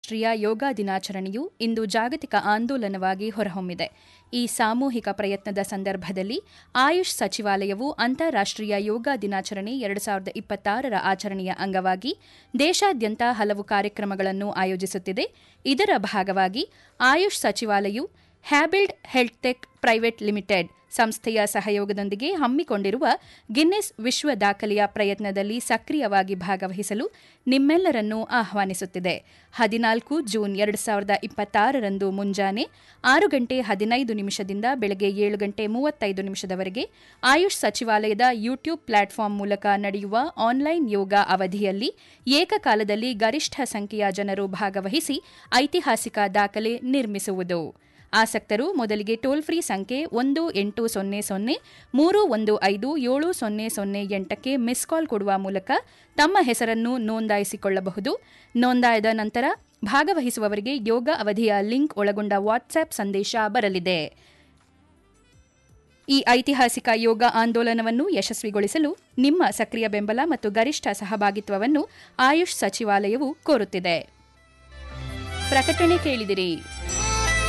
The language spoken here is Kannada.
ಅಂತಾರಾಷ್ಟ್ರೀಯ ಯೋಗ ದಿನಾಚರಣೆಯು ಇಂದು ಜಾಗತಿಕ ಆಂದೋಲನವಾಗಿ ಹೊರಹೊಮ್ಮಿದೆ ಈ ಸಾಮೂಹಿಕ ಪ್ರಯತ್ನದ ಸಂದರ್ಭದಲ್ಲಿ ಆಯುಷ್ ಸಚಿವಾಲಯವು ಅಂತಾರಾಷ್ಟ್ರೀಯ ಯೋಗ ದಿನಾಚರಣೆ ಎರಡು ಸಾವಿರದ ಇಪ್ಪತ್ತಾರರ ಆಚರಣೆಯ ಅಂಗವಾಗಿ ದೇಶಾದ್ಯಂತ ಹಲವು ಕಾರ್ಯಕ್ರಮಗಳನ್ನು ಆಯೋಜಿಸುತ್ತಿದೆ ಇದರ ಭಾಗವಾಗಿ ಆಯುಷ್ ಸಚಿವಾಲಯವು ಹ್ಯಾಬಿಲ್ಡ್ ಹೆಲ್ತ್ಟೆಕ್ ಪ್ರೈವೇಟ್ ಲಿಮಿಟೆಡ್ ಸಂಸ್ಥೆಯ ಸಹಯೋಗದೊಂದಿಗೆ ಹಮ್ಮಿಕೊಂಡಿರುವ ಗಿನ್ನೆಸ್ ವಿಶ್ವ ದಾಖಲೆಯ ಪ್ರಯತ್ನದಲ್ಲಿ ಸಕ್ರಿಯವಾಗಿ ಭಾಗವಹಿಸಲು ನಿಮ್ಮೆಲ್ಲರನ್ನೂ ಆಹ್ವಾನಿಸುತ್ತಿದೆ ಹದಿನಾಲ್ಕು ಜೂನ್ ಎರಡು ಸಾವಿರದ ಇಪ್ಪತ್ತಾರರಂದು ಮುಂಜಾನೆ ಆರು ಗಂಟೆ ಹದಿನೈದು ನಿಮಿಷದಿಂದ ಬೆಳಗ್ಗೆ ಏಳು ಗಂಟೆ ಮೂವತ್ತೈದು ನಿಮಿಷದವರೆಗೆ ಆಯುಷ್ ಸಚಿವಾಲಯದ ಯೂಟ್ಯೂಬ್ ಪ್ಲಾಟ್ಫಾರ್ಮ್ ಮೂಲಕ ನಡೆಯುವ ಆನ್ಲೈನ್ ಯೋಗ ಅವಧಿಯಲ್ಲಿ ಏಕಕಾಲದಲ್ಲಿ ಗರಿಷ್ಠ ಸಂಖ್ಯೆಯ ಜನರು ಭಾಗವಹಿಸಿ ಐತಿಹಾಸಿಕ ದಾಖಲೆ ನಿರ್ಮಿಸುವುದು ಆಸಕ್ತರು ಮೊದಲಿಗೆ ಟೋಲ್ ಫ್ರೀ ಸಂಖ್ಯೆ ಒಂದು ಎಂಟು ಸೊನ್ನೆ ಸೊನ್ನೆ ಮೂರು ಒಂದು ಐದು ಏಳು ಸೊನ್ನೆ ಸೊನ್ನೆ ಎಂಟಕ್ಕೆ ಮಿಸ್ ಕಾಲ್ ಕೊಡುವ ಮೂಲಕ ತಮ್ಮ ಹೆಸರನ್ನು ನೋಂದಾಯಿಸಿಕೊಳ್ಳಬಹುದು ನೋಂದಾಯದ ನಂತರ ಭಾಗವಹಿಸುವವರಿಗೆ ಯೋಗ ಅವಧಿಯ ಲಿಂಕ್ ಒಳಗೊಂಡ ವಾಟ್ಸ್ಆಪ್ ಸಂದೇಶ ಬರಲಿದೆ ಈ ಐತಿಹಾಸಿಕ ಯೋಗ ಆಂದೋಲನವನ್ನು ಯಶಸ್ವಿಗೊಳಿಸಲು ನಿಮ್ಮ ಸಕ್ರಿಯ ಬೆಂಬಲ ಮತ್ತು ಗರಿಷ್ಠ ಸಹಭಾಗಿತ್ವವನ್ನು ಆಯುಷ್ ಸಚಿವಾಲಯವು ಕೋರುತ್ತಿದೆ ಪ್ರಕಟಣೆ ಕೇಳಿದಿರಿ